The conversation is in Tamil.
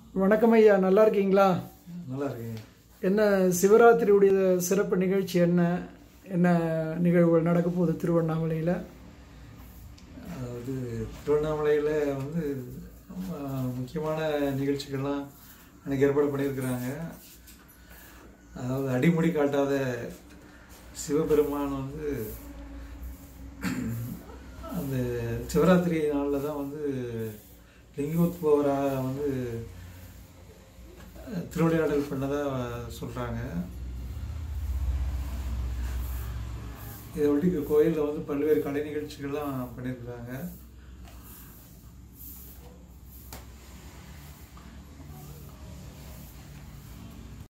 வணக்கம் ஐயா நல்லா இருக்கீங்களா நல்லா இருக்கீங்க என்ன சிவராத்திரியுடைய சிறப்பு நிகழ்ச்சி என்ன என்ன நிகழ்வுகள் நடக்க போகுது திருவண்ணாமலையில் அதாவது திருவண்ணாமலையில் வந்து ஆஹ், முக்கியமான நிகழ்ச்சிகள்லாம் எனக்கு ஏற்பாடு பண்ணியிருக்கிறாங்க அதாவது அடிமுடி காட்டாத சிவபெருமான் வந்து அந்த சிவராத்திரி நாளில் தான் வந்து லிங்கோத்பவராக வந்து அஹ், திருவிளையாடல் பண்ணதாக சொல்கிறாங்க இதை ஒட்டி கோயிலில் வந்து பல்வேறு கலை நிகழ்ச்சிகள்லாம் பண்ணியிருக்கிறாங்க